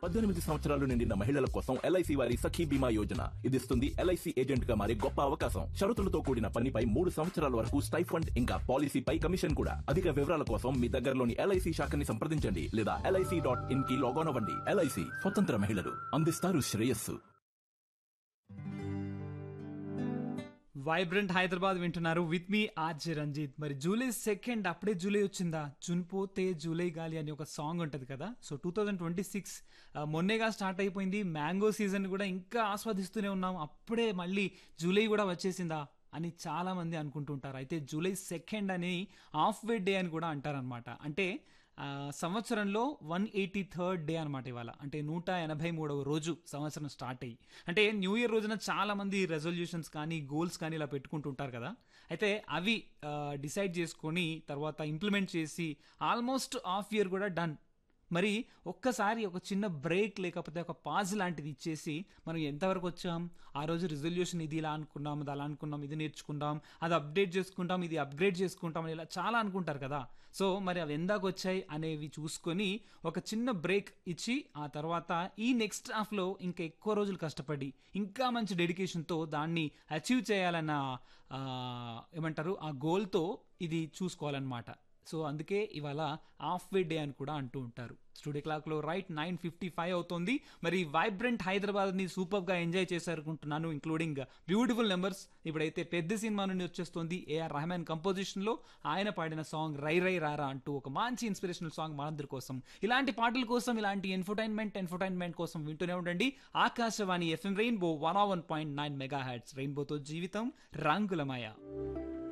పద్దెనిమిది సంవత్సరాలు నిండిన మహిళల కోసం ఎల్ఐసి వారి సఖీ బీమా యోజన ఇది ఇస్తుంది ఎల్ఐసి ఏజెంట్ గా మారే గొప్ప అవకాశం షరతులతో కూడిన పనిపై మూడు సంవత్సరాల వరకు స్టైఫండ్ ఇంకా పాలసీపై కమిషన్ కూడా అధిక వివరాల కోసం మీ దగ్గరలోని ఎల్ఐసి శాఖని సంప్రదించండి లేదా ఎల్ఐసి డాట్ ఇన్ కి లాగిన్ అవ్వండి ఎల్ఐసి స్వతంత్ర మహిళలు అందిస్తారు శ్రేయస్సు వైబ్రెంట్ హైదరాబాద్ వింటున్నారు విత్ మీ ఆర్జే రంజిత్ మరి జూలై సెకండ్ అప్పుడే జూలై వచ్చిందా చునిపోతే జూలై గాలి అని ఒక సాంగ్ ఉంటుంది కదా so two thousand twenty six మొన్నేగా స్టార్ట్ అయిపోయింది మ్యాంగో సీజన్ కూడా ఇంకా ఆస్వాదిస్తూనే ఉన్నాం అప్పుడే మళ్ళీ జూలై కూడా వచ్చేసిందా అని చాలా మంది అనుకుంటుంటారు అయితే జూలై సెకండ్ అని హాఫ్ వే డే అని కూడా అంటారనమాట అంటే ఆ, సంవత్సరంలో వన్ ఎయిటీ థర్డ్ డే అనమాట ఇవాళ అంటే నూట ఎనభై మూడవ రోజు సంవత్సరం స్టార్ట్ అయ్యి అంటే న్యూ ఇయర్ రోజున చాలా మంది రెజల్యూషన్స్ కానీ గోల్స్ కానీ ఇలా పెట్టుకుంటుంటారు కదా అయితే అవి డిసైడ్ చేసుకొని తర్వాత ఇంప్లిమెంట్ చేసి ఆల్మోస్ట్ హాఫ్ ఇయర్ కూడా డన్ మరి ఒక్కసారి ఒక చిన్న బ్రేక్ లేకపోతే ఒక పాజ్ లాంటిది ఇచ్చేసి మనం ఎంతవరకు వచ్చాం ఆ రోజు రిజల్యూషన్ ఇది ఇలా అనుకున్నాం అది అలా అనుకున్నాం ఇది నేర్చుకుంటాం అది అప్డేట్ చేసుకుంటాం ఇది అప్గ్రేడ్ చేసుకుంటాం అని ఇలా చాలా అనుకుంటారు కదా సో మరి అవి ఎందాక వచ్చాయి అనేవి చూసుకొని ఒక చిన్న బ్రేక్ ఇచ్చి ఆ తర్వాత ఈ నెక్స్ట్ హాఫ్లో ఇంకా ఎక్కువ రోజులు కష్టపడి ఇంకా మంచి డెడికేషన్తో దాన్ని అచీవ్ చేయాలన్న ఆ, ఏమంటారు ఆ గోల్తో ఇది చూసుకోవాలన్నమాట సో అందుకే ఇవాళ హాఫ్ వే డే అని కూడా అంటూ ఉంటారు స్టూడియో క్లాక్లో రైట్ నైన్ ఫిఫ్టీ ఫైవ్ అవుతుంది మరి వైబ్రెంట్ హైదరాబాద్ని సూపర్గా ఎంజాయ్ చేశారనుకుంటున్నాను ఇంక్లూడింగ్ బ్యూటిఫుల్ నెంబర్స్ ఇప్పుడైతే పెద్ద సినిమా నుండి వచ్చేస్తుంది ఏఆర్ రెహమాన్ కంపోజిషన్లో ఆయన పాడిన సాంగ్ రై రై రారా అంటూ ఒక మంచి ఇన్స్పిరేషనల్ సాంగ్ మనందరి కోసం ఇలాంటి పాటల కోసం ఇలాంటి ఎన్ఫర్టైన్మెంట్ ఎన్ఫర్టైన్మెంట్ కోసం వింటూనే ఉండండి Akashvani FM rainbow one one point nine mega hits రెయిన్బోతో జీవితం రంగులమయ